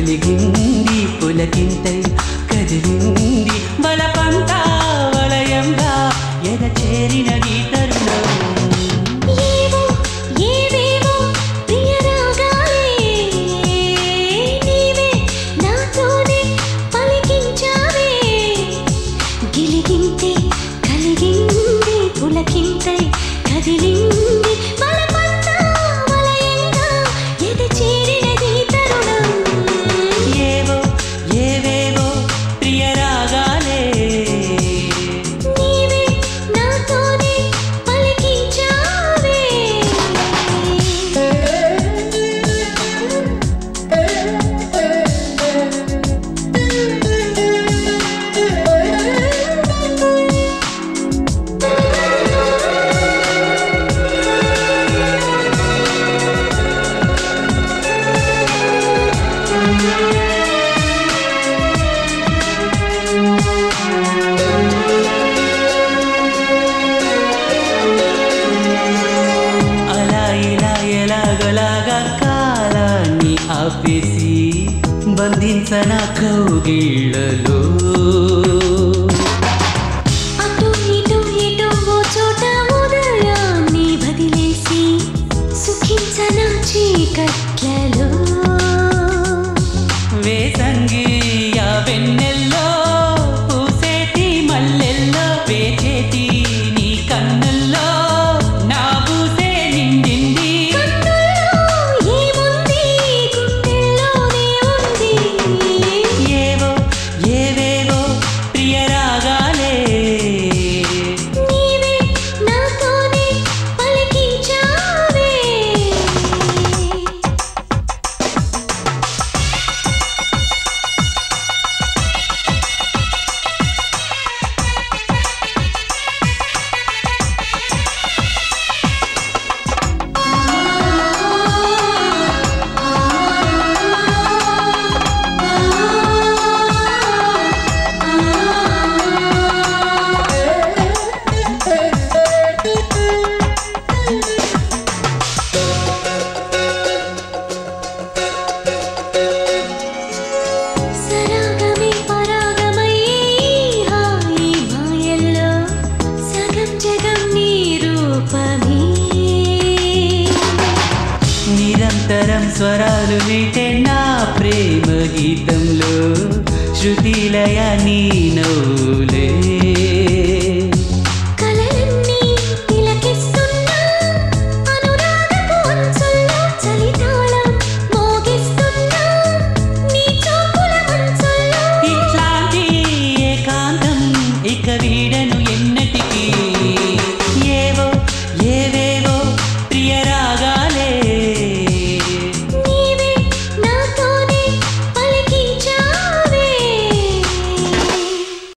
వెలిగింది పులకింతై కదిలింది బలపంతా వలయంగా ఎద చేరినది తరుణం ఏవో ఏవేవో ప్రియ రాగాలే నీవే నాతోనే పలికించావే గిలిగింతే కలిగింది పులకింతై కదిలింది బలపంతా వలయంగా ఎద చేరినది తరుణం ఏవో ఏవేవో ప్రియ రాగాలే నీవే నాతోనే పలికించావే అలా ఇలా ఎలాగలాగా కాలాన్ని ఆపేసి బంధించన కౌగిళ్ళలో అటు ఇటు ఎటు ఓ చోట ఉదయాన్ని వదిలేసి సుఖించన చీకట్లలో వేసంగి ఆ వెన్నెల్లో పూసేటి మల్లెల్లో వేచేటి నీ కన్నుల్లో నా పూసే నిండింది కన్నుల్లో ఏముంది గుండెల్లోనే ఉంది ఏవో ఏవేవో ప్రియ రాగాలే నీవే నాతోనే పలికించావే సరాగమే పరాగమై హాయి మాయల్లో సగం జగం నీ రూపమే నిరంతరం స్వరాలు మీటే నా ప్రేమ గీతంలో శృతిలయ నీ నవ్వులే